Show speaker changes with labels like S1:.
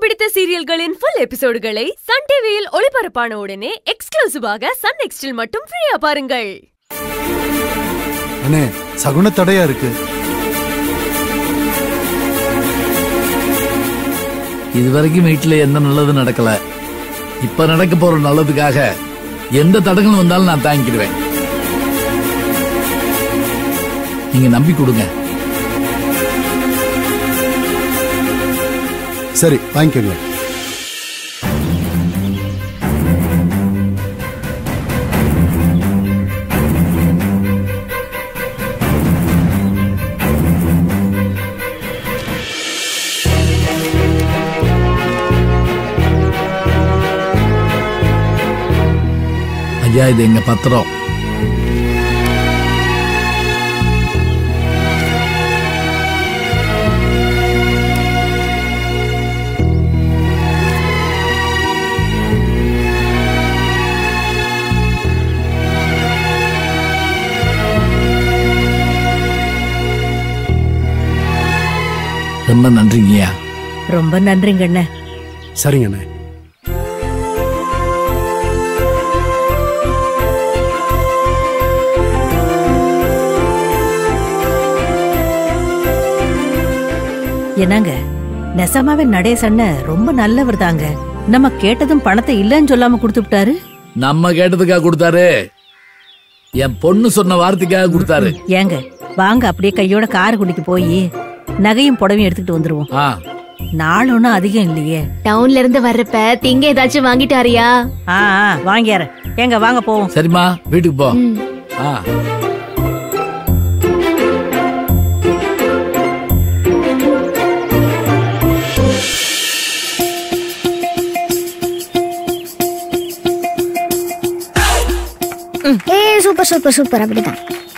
S1: பிடித்த சீரியல்களின் full எபிசோடுகளை Sun டிவியில் ஒளிபரப்பான உடனே எக்ஸ்க்ளூசிவாக சன் நெக்ஸ்டில் மட்டும் ஃப்ரீயா பாருங்கள்
S2: அண்ணே சகுன தடையா இருக்கு
S3: இது வரைக்கும் வீட்டுல எந்த நல்லதும் நடக்கல இப்ப நடக்க போற நல்லதுக்காக எந்த தடங்களும் வந்தாலும் நான் தாங்கிக்கிடுவேன் நீங்க நம்பி கொடுங்க
S2: சரி வாங்கிக்கோங்க
S3: ஐயா இது எங்க பத்திரம் ரொம்ப நன்றிங்கய்யா
S4: ரொம்ப நன்றிங்க அண்ணே
S2: சரிங்க அண்ணே
S4: என்னங்க நெசமாவே நடேச அண்ணன் ரொம்ப நல்லவர் தாங்க நம்ம கேட்டதும் பணத்தை இல்லைன்னு சொல்லாம கொடுத்து விட்டாரு
S3: நம்ம கேட்டதுக்காக கொடுத்தாரு என் பொண்ணு சொன்ன வார்த்தைக்காக கொடுத்தாரு
S4: ஏங்க வாங்க அப்படியே கையோட காரைக்குடிக்கு போய் நகையும் புடவையும் எடுத்துக்கிட்டு வந்துருவோம்
S3: ஆ
S4: நாள் ஒன்றும் அதிகம் இல்லையே
S5: டவுன்ல இருந்து வர்றப்ப திங்க ஏதாச்சும் வாங்கிட்டாரியா
S4: ஆ ஆ வாங்கியாரேன் ஏங்க வாங்க போவோம்
S3: சரிம்மா வீட்டுக்கு போ ஆ
S6: ஏ சூப்பர் சூப்பர் சூப்பர் அப்படிதான்